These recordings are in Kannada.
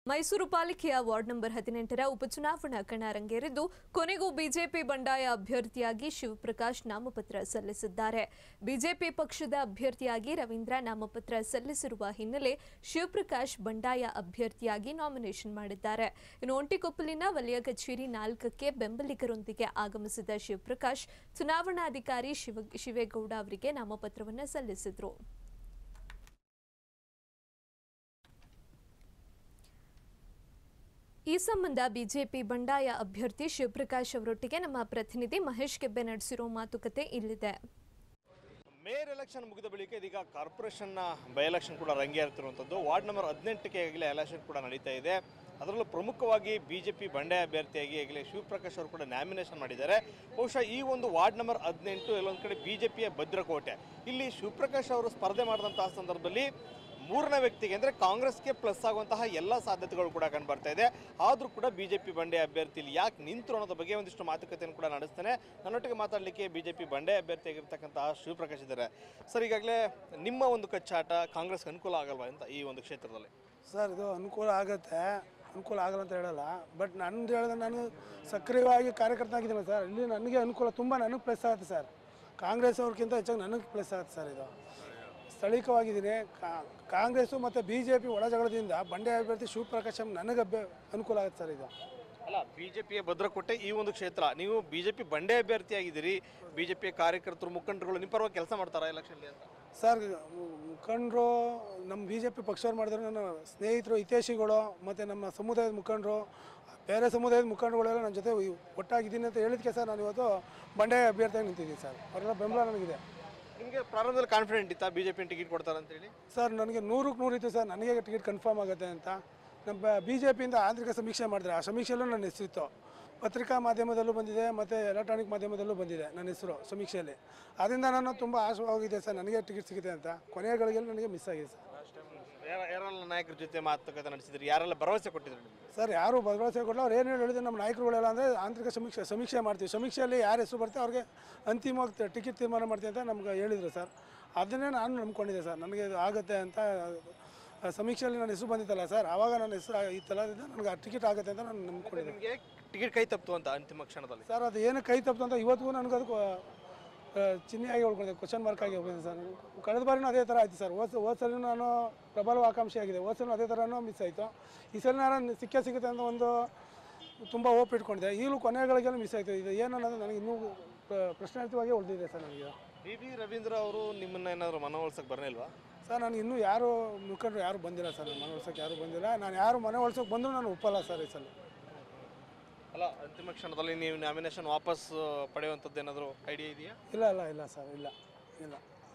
ಮೈಸೂರು ಪಾಲಿಕೆಯ ವಾರ್ಡ್ ನಂಬರ್ ಹದಿನೆಂಟರ ಉಪಚುನಾವಣಾ ಕಣ ರಂಗೇರಿದ್ದು ಕೊನೆಗೂ ಬಿಜೆಪಿ ಬಂಡಾಯ ಅಭ್ಯರ್ಥಿಯಾಗಿ ಶಿವಪ್ರಕಾಶ್ ನಾಮಪತ್ರ ಸಲ್ಲಿಸಿದ್ದಾರೆ ಬಿಜೆಪಿ ಪಕ್ಷದ ಅಭ್ಯರ್ಥಿಯಾಗಿ ರವೀಂದ್ರ ನಾಮಪತ್ರ ಸಲ್ಲಿಸಿರುವ ಹಿನ್ನೆಲೆ ಶಿವಪ್ರಕಾಶ್ ಬಂಡಾಯ ಅಭ್ಯರ್ಥಿಯಾಗಿ ನಾಮಿನೇಷನ್ ಮಾಡಿದ್ದಾರೆ ಇನ್ನು ಒಂಟಿಕೊಪ್ಪಲಿನ ವಲಯ ಕಚೇರಿ ನಾಲ್ಕಕ್ಕೆ ಬೆಂಬಲಿಗರೊಂದಿಗೆ ಆಗಮಿಸಿದ ಶಿವಪ್ರಕಾಶ್ ಚುನಾವಣಾಧಿಕಾರಿ ಶಿವ ಶಿವೇಗೌಡ ಅವರಿಗೆ ನಾಮಪತ್ರವನ್ನು ಸಲ್ಲಿಸಿದರು ಈ ಸಂಬಂಧ ಬಿಜೆಪಿ ಬಂಡಾಯ ಅಭ್ಯರ್ಥಿ ಶಿವಪ್ರಕಾಶ್ ಅವರೊಟ್ಟಿಗೆ ನಮ್ಮ ಪ್ರತಿನಿಧಿ ಮಹೇಶ್ ಕೆಬ್ಬೆ ನಡೆಸಿರೋ ಮಾತುಕತೆ ಇಲ್ಲಿದೆ ಮೇಯರ್ ಎಲೆಕ್ಷನ್ ಮುಗಿದ ಬಳಿಕ ಇದೀಗ ಕಾರ್ಪೊರೇಷನ್ನ ಬೈ ಎಲೆಕ್ಷನ್ ಕೂಡ ರಂಗೇರುತ್ತಿರುವಂಥದ್ದು ವಾರ್ಡ್ ನಂಬರ್ ಹದಿನೆಂಟಕ್ಕೆ ಈಗಲೇ ಎಲೆಕ್ಷನ್ ಕೂಡ ನಡೀತಾ ಇದೆ ಅದರಲ್ಲೂ ಪ್ರಮುಖವಾಗಿ ಬಿಜೆಪಿ ಬಂಡಾಯ ಅಭ್ಯರ್ಥಿಯಾಗಿ ಈಗಲೇ ಶಿವಪ್ರಕಾಶ್ ಅವರು ಕೂಡ ನಾಮಿನೇಷನ್ ಮಾಡಿದ್ದಾರೆ ಬಹುಶಃ ಈ ಒಂದು ವಾರ್ಡ್ ನಂಬರ್ ಹದಿನೆಂಟು ಎಲ್ಲೊಂದು ಕಡೆ ಬಿಜೆಪಿಯ ಭದ್ರಕೋಟೆ ಇಲ್ಲಿ ಶಿವಪ್ರಕಾಶ್ ಅವರು ಸ್ಪರ್ಧೆ ಮಾಡಿದಂತಹ ಸಂದರ್ಭದಲ್ಲಿ ಮೂರನೇ ವ್ಯಕ್ತಿಗೆ ಅಂದರೆ ಕಾಂಗ್ರೆಸ್ಗೆ ಪ್ಲಸ್ ಆಗುವಂತಹ ಎಲ್ಲ ಸಾಧ್ಯತೆಗಳು ಕೂಡ ಕಂಡು ಬರ್ತಾ ಇದೆ ಆದರೂ ಕೂಡ ಬಿಜೆಪಿ ಬಂಡೆ ಅಭ್ಯರ್ಥಿ ಇಲ್ಲಿ ಯಾಕೆ ನಿಂತರು ಅನ್ನೋದ್ರ ಬಗ್ಗೆ ಒಂದಿಷ್ಟು ಮಾತುಕತೆಯನ್ನು ಕೂಡ ನಡೆಸ್ತಾನೆ ನನ್ನೊಟ್ಟಿಗೆ ಮಾತಾಡಲಿಕ್ಕೆ ಬಿಜೆಪಿ ಬಂಡೆ ಅಭ್ಯರ್ಥಿಯಾಗಿರ್ತಕ್ಕಂತಹ ಶಿವಪ್ರಕಾಶ್ ಇದ್ದಾರೆ ಸರ್ ಈಗಾಗಲೇ ನಿಮ್ಮ ಒಂದು ಕಚ್ಚಾಟ ಕಾಂಗ್ರೆಸ್ಗೆ ಅನುಕೂಲ ಆಗಲ್ವಾ ಅಂತ ಈ ಒಂದು ಕ್ಷೇತ್ರದಲ್ಲಿ ಸರ್ ಇದು ಅನುಕೂಲ ಆಗುತ್ತೆ ಅನುಕೂಲ ಆಗಲ್ಲ ಅಂತ ಹೇಳಲ್ಲ ಬಟ್ ನಂದು ಹೇಳಿದ್ರೆ ನಾನು ಸಕ್ರಿಯವಾಗಿ ಕಾರ್ಯಕರ್ತ ಆಗಿದ್ದೀನಿ ಸರ್ ಇಲ್ಲಿ ನನಗೆ ಅನುಕೂಲ ತುಂಬ ನನಗೆ ಪ್ಲಸ್ ಆಗುತ್ತೆ ಸರ್ ಕಾಂಗ್ರೆಸ್ ಅವ್ರಿಗಿಂತ ಹೆಚ್ಚಾಗಿ ನನಗೆ ಪ್ಲಸ್ ಆಗುತ್ತೆ ಸರ್ ಇದು ಸ್ಥಳೀಯವಾಗಿದ್ದೀನಿ ಕಾಂಗ್ರೆಸ್ಸು ಮತ್ತು ಬಿ ಜೆ ಪಿ ಒಳ ಜಗಳದಿಂದ ಬಂಡೆ ಅಭ್ಯರ್ಥಿ ಶಿವಪ್ರಕಾಶ್ ನನಗೆ ಅಭ್ಯ ಅನುಕೂಲ ಆಗುತ್ತೆ ಸರ್ ಇದು ಅಲ್ಲ ಬಿಜೆಪಿಯ ಭದ್ರಕೋಟೆ ಈ ಒಂದು ಕ್ಷೇತ್ರ ನೀವು ಬಿಜೆಪಿ ಬಂಡೆ ಅಭ್ಯರ್ಥಿಯಾಗಿದ್ದೀರಿ ಬಿಜೆಪಿಯ ಕಾರ್ಯಕರ್ತರು ಮುಖಂಡರುಗಳು ನಿಮ್ಮ ಪರವಾಗಿ ಕೆಲಸ ಮಾಡ್ತಾರಾ ಎಲೆಕ್ಷನ್ಲಿ ಅಂತ ಸರ್ ಮುಖಂಡರು ನಮ್ಮ ಬಿ ಜೆ ಪಿ ಪಕ್ಷವ್ರು ಮಾಡಿದ್ರು ನನ್ನ ಸ್ನೇಹಿತರು ಹಿತೈಷಿಗಳು ಮತ್ತು ನಮ್ಮ ಸಮುದಾಯದ ಮುಖಂಡರು ಬೇರೆ ಸಮುದಾಯದ ಮುಖಂಡಗಳೆಲ್ಲ ನನ್ನ ಜೊತೆ ಇವ್- ಒಟ್ಟಾಗಿದ್ದೀನಿ ಅಂತ ಹೇಳಿದ್ಕೆ ಸರ್ ನಾನು ಇವತ್ತು ಬಂಡೆ ಅಭ್ಯರ್ಥಿಯಾಗಿ ನಿಂತಿದ್ದೀನಿ ಸರ್ ಅವರೆಲ್ಲ ಬೆಂಬಲ ನನಗಿದೆ ನಿಮಗೆ ಪ್ರಾರಂಭದಲ್ಲಿ ಕಾನ್ಫಿಡೆಂಟ್ ಇತ್ತಾ ಬಿಜೆಪಿ ಟಿಕೆಟ್ ಕೊಡ್ತಾರೆ ಅಂತೇಳಿ ಸರ್ ನನಗೆ ನೂರಕ್ಕೆ ನೂರು ಇತ್ತು ಸರ್ ನನಗೆ ಟಿಕೆಟ್ ಕನ್ಫರ್ಮ್ ಆಗುತ್ತೆ ಅಂತ ನಮ್ಮ ಬಿ ಜೆ ಪಿಯಿಂದ ಆಂತರಿಕ ಸಮೀಕ್ಷೆ ಮಾಡಿದ್ರೆ ಆ ಸಮೀಕ್ಷೆಯಲ್ಲೂ ನನ್ನ ಹೆಸರಿತ್ತು ಪತ್ರಿಕಾ ಮಾಧ್ಯಮದಲ್ಲೂ ಬಂದಿದೆ ಮತ್ತು ಎಲೆಕ್ಟ್ರಾನಿಕ್ ಮಾಧ್ಯಮದಲ್ಲೂ ಬಂದಿದೆ ನನ್ನ ಹೆಸರು ಸಮೀಕ್ಷೆಯಲ್ಲಿ ಅದರಿಂದ ನಾನು ತುಂಬ ಆಶವಾಗಿದೆ ಸರ್ ನನಗೆ ಟಿಕೆಟ್ ಸಿಗುತ್ತೆ ಅಂತ ಕೊನೆಯ ಗಳಿಗೆಯಲ್ಲಿ ನನಗೆ ಮಿಸ್ ಆಗಿದೆ ಸರ್ ಯಾರ- ಯಾರೆಲ್ಲ ನಾಯಕರ ಜೊತೆ ಮಾತುಕತೆ ನಡೆಸಿದ್ರಿ ಯಾರೆಲ್ಲ ಭರವಸೆ ಕೊಟ್ಟಿದ್ರು ನಿಮಗೆ ಸರ್ ಯಾರು ಭರವಸೆ ಕೊಡಲ್ಲ ಅವ್ರು ಏನು ಹೇಳಿದ್ರು ನಮ್ಮ ನಾಯಕರುಗಳೆಲ್ಲ ಅಂದರೆ ಆಂತರಿಕ ಸಮೀಕ್ಷೆ ಸಮೀಕ್ಷೆ ಮಾಡ್ತೀವಿ ಸಮೀಕ್ಷೆಯಲ್ಲಿ ಯಾರು ಹೆಸರು ಬರ್ತಾರೆ ಅವ್ರಿಗೆ ಅಂತಿಮವಾಗಿ ಟಿಕೆಟ್ ತೀರ್ಮಾನ ಮಾಡ್ತೀವಿ ಅಂತ ನಮ್ಗೆ ಹೇಳಿದರು ಸರ್ ಅದನ್ನೇ ನಾನು ನಂಬ್ಕೊಂಡಿದ್ದೆ ಸರ್ ನನಗೆ ಇದು ಆಗುತ್ತೆ ಅಂತ ಆ, ಸಮೀಕ್ಷೆಯಲ್ಲಿ ನನ್ನ ಹೆಸರು ಬಂದಿತ್ತಲ್ಲ ಸರ್ ಆವಾಗ ನನ್ನ ಹೆಸರು ಇತ್ತಲ್ಲ ಅದರಿಂದ ನನಗೆ ಆ ಟಿಕೆಟ್ ಆಗುತ್ತೆ ಅಂತ ನಾನು ನಂಬ್ಕೊಂಡಿದ್ದೆ ನಿಮಗೆ ಟಿಕೆಟ್ ಕೈ ತಪ್ಪಿತು ಅಂತ ಅಂತಿಮ ಕ್ಷಣದಲ್ಲಿ ಸರ್ ಅದು ಏನು ಕೈ ತಪ್ಪಿತು ಅಂತ ಇವತ್ತಿಗೂ ನನಗೆ ಅದಕ್ಕೆ ಚಿಹ್ನೆಯಾಗಿ ಉಳ್ಕೊಂಡಿದೆ ಕ್ವಶನ್ ಮಾರ್ಕ್ ಆಗಿ ಉಳ್ಕೊಂಡಿದೆ ಸರ್ ಕಳೆದ ಬಾರಿನೂ ಅದೇ ಥರ ಆಯಿತು ಸರ್ ಹೋದ ಹೋದ ಸಲ ನಾನು ಪ್ರಬಲ ಆಕಾಂಕ್ಷಿ ಆಗಿದೆ ಹೋದ ಸಲ ಅದೇ ಥರನೂ ಮಿಸ್ ಆಯಿತು ಈ ಸಲ ನಾನು ಸಿಕ್ಕೇ ಸಿಗುತ್ತೆ ಅಂತ ಒಂದು ತುಂಬ ಹೋಪ್ ಇಟ್ಕೊಂಡಿದ್ದೆ ಈಗಲೂ ಕೊನೆಗಳಿಗೆಲ್ಲ ಮಿಸ್ ಆಯಿತು ಇದು ಏನು ಅನ್ನೋದು ನನಗೆ ಇನ್ನೂ ಪ್ರ- ಪ್ರಶ್ನಾರ್ಥವಾಗಿ ಉಳಿದಿದೆ ಸರ್ ನನಗೆ ಬಿ ಬಿ ರವೀಂದ್ರ ಅವರು ನಿಮ್ಮನ್ನ ಏನಾದರೂ ಮನವೊಲಿಸಕ್ಕೆ ಬರಲಿಲ್ವಾ ಸರ್ ನಾನು ಇನ್ನೂ ಯಾರು ಮುಖಂಡರು ಯಾರು ಬಂದಿಲ್ಲ ಸರ್ ನನ್ನ ಮನೆ ಒಳ್ಸೋಕೆ ಯಾರು ಬಂದಿಲ್ಲ ನಾನು ಯಾರು ಮನೆ ಒಳ್ಸೋಕೆ ಬಂದರೂ ನಾನು ಒಪ್ಪಲ್ಲ ಸರ್ ಈ ಸಲ ಅಲ್ಲ ಅಂತಿಮ ಕ್ಷಣದಲ್ಲಿ ನೀವು ನಾಮಿನೇಷನ್ ವಾಪಸ್ ಪಡೆಯುವಂಥದ್ದು ಏನಾದರೂ ಐಡಿಯಾ ಇದೆಯಾ ಇಲ್ಲ ಇಲ್ಲ ಇಲ್ಲ ಸರ್ ಇಲ್ಲ ಇಲ್ಲ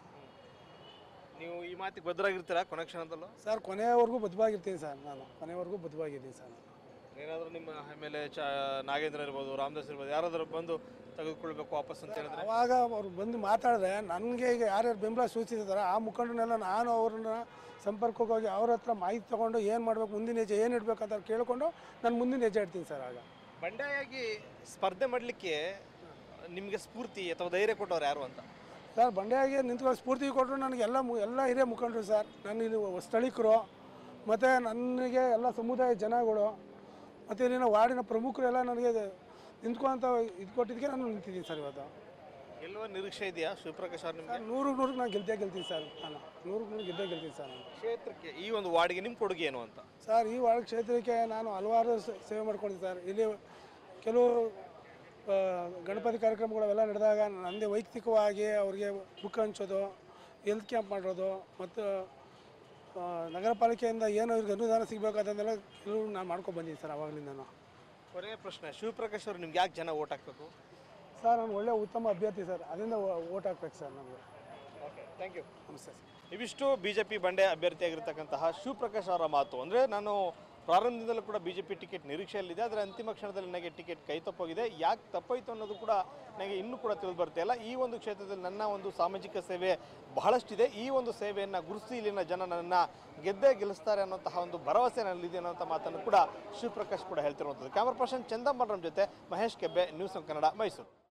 ನೀವು ಈ ಮಾತಿಗೆ ಭದ್ರಾಗಿರ್ತೀರಾ ಕೊನೆ ಕ್ಷಣದಲ್ಲೂ ಸರ್ ಕೊನೆಯವರೆಗೂ ಬದ್ಧವಾಗಿರ್ತೀನಿ ಸರ್ ನಾನು ಕೊನೆಯವರೆಗೂ ಬದ್ಧವಾಗಿದ್ದೀನಿ ಸರ್ ನಾನು ಏನಾದರೂ ನಿಮ್ಮ ಮೇಲೆ ಚ ನಾಗೇಂದ್ರ ಇರ್ಬೋದು ರಾಮದಾಸ್ ಇರ್ಬೋದು ಯಾರಾದರೂ ಬಂದು ತೆಗೆದುಕೊಳ್ಬೇಕು ವಾಪಸ್ ಅಂತ ಹೇಳಿದ್ರೆ ಅವಾಗ ಅವ್ರು ಬಂದು ಮಾತಾಡಿದ್ರೆ ನನಗೆ ಈಗ ಯಾರ್ಯಾರು ಬೆಂಬಲ ಸೂಚಿಸಿದಾರೆ ಆ ಮುಖಂಡನೆಲ್ಲ ನಾನು ಅವ್ರನ್ನ ಸಂಪರ್ಕಕ್ಕೆ ಹೋಗಿ ಅವ್ರ ಹತ್ರ ಮಾಹಿತಿ ತೊಗೊಂಡು ಏನು ಮಾಡಬೇಕು ಮುಂದಿನ ಹೆಜ್ಜೆ ಏನು ಇಡಬೇಕು ಅಂತ ಕೇಳಿಕೊಂಡು ನಾನು ಮುಂದಿನ ಹೆಜ್ಜೆ ಇಡ್ತೀನಿ ಸರ್ ಆಗ ಬಂಡಾಯಾಗಿ ಸ್ಪರ್ಧೆ ಮಾಡಲಿಕ್ಕೆ ನಿಮಗೆ ಸ್ಫೂರ್ತಿ ಅಥವಾ ಧೈರ್ಯ ಕೊಟ್ಟವ್ರು ಯಾರು ಅಂತ ಸರ್ ಬಂಡೆಯಾಗಿ ನಿಂತ್ಕೊಂಡು ಸ್ಫೂರ್ತಿ ಕೊಟ್ಟರು ನನಗೆ ಎಲ್ಲ ಮು ಎಲ್ಲ ಹಿರಿಯ ಮುಖಂಡರು ಸರ್ ನನ್ನ ಇಲ್ಲಿ ಸ್ಥಳೀಕರು ಮತ್ತು ನನಗೆ ಎಲ್ಲ ಸಮುದಾಯ ಜನಗಳು ಮತ್ತು ಇಲ್ಲಿನ ವಾರ್ಡಿನ ಪ್ರಮುಖರು ಎಲ್ಲ ನನಗೆ ನಿಂತ್ಕೊಂತ ಇದು ಕೊಟ್ಟಿದ್ದಕ್ಕೆ ನಾನು ನಿಂತಿದ್ದೀನಿ ಸರ್ ಇವತ್ತು ಎಲ್ಲೋ ನಿರೀಕ್ಷೆ ಇದೆಯಾ ಶಿವಪ್ರಕಾಶ್ ಅವ್ರು ನಿಮಗೆ ಸರ್ ನೂರಕ್ಕೆ ನೂರಕ್ಕೆ ನಾನು ಗೆದ್ದೇ ಗೆಲ್ತೀನಿ ಸರ್ ನಾನು ನೂರಕ್ಕೆ ನೂರು ಗೆದ್ದೇ ಗೆಲ್ತೀನಿ ಸರ್ ನಾನು ಕ್ಷೇತ್ರಕ್ಕೆ ಈ ಒಂದು ವಾರ್ಡ್ಗೆ ನಿಮ್ಮ ಕೊಡುಗೆ ಏನು ಅಂತ ಸರ್ ಈ ವಾರ್ಡ್ ಕ್ಷೇತ್ರಕ್ಕೆ ನಾನು ಹಲವಾರು ಸ- ಸೇವೆ ಮಾಡ್ಕೊಂಡಿದ್ದೆ ಸರ್ ಇಲ್ಲಿ ಕೆಲವು ಆ, ಗಣಪತಿ ಕಾರ್ಯಕ್ರಮಗಳೆಲ್ಲ ನಡೆದಾಗ ನನ್ನದೇ ವೈಯಕ್ತಿಕವಾಗಿ ಅವ್ರಿಗೆ ಬುಕ್ ಹಂಚೋದು ಹೆಲ್ತ್ ಕ್ಯಾಂಪ್ ಮಾಡೋದು ಮತ್ತು ಆ, ನಗರ ಪಾಲಿಕೆಯಿಂದ ಏನು ಇವ್ರಿಗೆ ಅನುದಾನ ಸಿಗಬೇಕಾದನ್ನೆಲ್ಲ ಕೆಲವು ನಾನು ಮಾಡ್ಕೊಂಡು ಬಂದಿದ್ದೀನಿ ಸರ್ ಆವಾಗಲಿಂದ ಕೊನೆಯ ಪ್ರಶ್ನೆ ಶಿವಪ್ರಕಾಶ್ ಅವರು ನಿಮ್ಗೆ ಯಾಕೆ ಜನ ಓಟ್ ಹಾಕ್ಬೇಕು ಸರ್ ನಾನು ಒಳ್ಳೆ ಉತ್ತಮ ಅಭ್ಯರ್ಥಿ ಸರ್ ಅದರಿಂದ ಓಟ್ ಹಾಕ್ಬೇಕು ಸರ್ ನಮಗೆ ಓಕೆ ಥ್ಯಾಂಕ್ ಯು ನಮಸ್ತೆ ಸರ್ ಇವಿಷ್ಟು ಬಿಜೆಪಿ ಬಂಡೆ ಅಭ್ಯರ್ಥಿಯಾಗಿರ್ತಕ್ಕಂತಹ ಶಿವಪ್ರಕಾಶ್ ಅವರ ಮಾತು ಅಂದರೆ ನಾನು ಪ್ರಾರಂಭದಿಂದಲೂ ಕೂಡ ಬಿಜೆಪಿ ಟಿಕೆಟ್ ನಿರೀಕ್ಷೆಯಲ್ಲಿದೆ ಆದರೆ ಅಂತಿಮ ಕ್ಷಣದಲ್ಲಿ ನನಗೆ ಟಿಕೆಟ್ ಕೈ ತಪ್ಪೋಗಿದೆ ಯಾಕೆ ತಪ್ಪಾಯಿತು ಅನ್ನೋದು ಕೂಡ ನನಗೆ ಇನ್ನೂ ಕೂಡ ತಿಳಿದು ಬರ್ತಾ ಇಲ್ಲ ಈ ಒಂದು ಕ್ಷೇತ್ರದಲ್ಲಿ ನನ್ನ ಒಂದು ಸಾಮಾಜಿಕ ಸೇವೆ ಬಹಳಷ್ಟಿದೆ ಈ ಒಂದು ಸೇವೆಯನ್ನು ಗುರುತಿಸಿ ಇಲ್ಲಿನ ಜನ ನನ್ನನ್ನು ಗೆದ್ದೇ ಗೆಲ್ಲಿಸ್ತಾರೆ ಅನ್ನೋಂತಹ ಒಂದು ಭರವಸೆ ನನ್ನಲ್ಲಿದೆ ಅನ್ನೋಂಥ ಮಾತನ್ನು ಕೂಡ ಶಿವಪ್ರಕಾಶ್ ಕೂಡ ಹೇಳ್ತಿರುವಂಥದ್ದು ಕ್ಯಾಮರಾ ಪರ್ಸನ್ ಚಂದಮ್ಮರಂ ಜೊತೆ ಮಹೇಶ್ ಕೆಬ್ಬೆ ನ್ಯೂಸ್ ಆನ್ ಕನ್ನಡ ಮೈಸೂರು